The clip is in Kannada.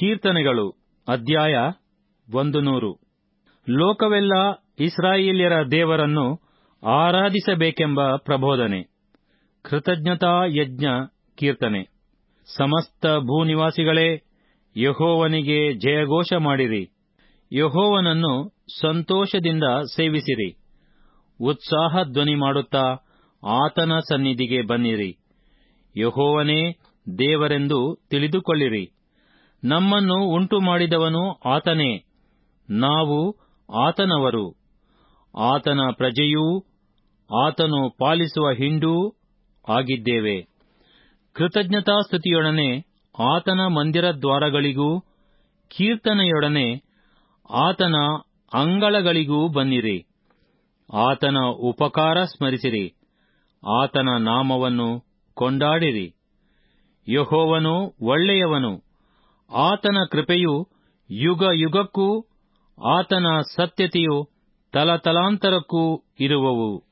ಕೀರ್ತನೆಗಳು ಅಧ್ಯಾಯ ಒಂದು ನೂರು ಲೋಕವೆಲ್ಲ ಇಸ್ರಾಯೇಲ್ಯರ ದೇವರನ್ನು ಆರಾಧಿಸಬೇಕೆಂಬ ಪ್ರಬೋಧನೆ ಕೃತಜ್ಞತಾ ಯಜ್ಞ ಕೀರ್ತನೆ ಸಮಸ್ತ ಭೂನಿವಾಸಿಗಳೇ ಯಹೋವನಿಗೆ ಜಯಘೋಷ ಮಾಡಿರಿ ಯಹೋವನನ್ನು ಸಂತೋಷದಿಂದ ಸೇವಿಸಿರಿ ಉತ್ಸಾಹ ಧ್ವನಿ ಮಾಡುತ್ತಾ ಆತನ ಸನ್ನಿಧಿಗೆ ಬನ್ನಿರಿ ಯಹೋವನೇ ದೇವರೆಂದು ತಿಳಿದುಕೊಳ್ಳಿರಿ ನಮ್ಮನ್ನು ಉಂಟು ಮಾಡಿದವನು ಆತನೇ ನಾವು ಆತನವರು ಆತನ ಪ್ರಜೆಯೂ ಆತನು ಪಾಲಿಸುವ ಹಿಂಡೂ ಆಗಿದ್ದೇವೆ ಕೃತಜ್ಞತಾಸ್ತುತಿಯೊಡನೆ ಆತನ ಮಂದಿರ ದ್ವಾರಗಳಿಗೂ ಕೀರ್ತನೆಯೊಡನೆ ಆತನ ಅಂಗಳಗಳಿಗೂ ಬನ್ನಿರಿ ಆತನ ಉಪಕಾರ ಸ್ಮರಿಸಿರಿ ಆತನ ನಾಮವನ್ನು ಕೊಂಡಾಡಿರಿ ಯಹೋವನು ಒಳ್ಳೆಯವನು ಆತನ ಕೃಪೆಯು ಯುಗ ಯುಗಕ್ಕೂ ಆತನ ಸತ್ಯತೆಯು ತಲತಲಾಂತರಕ್ಕೂ ಇರುವವು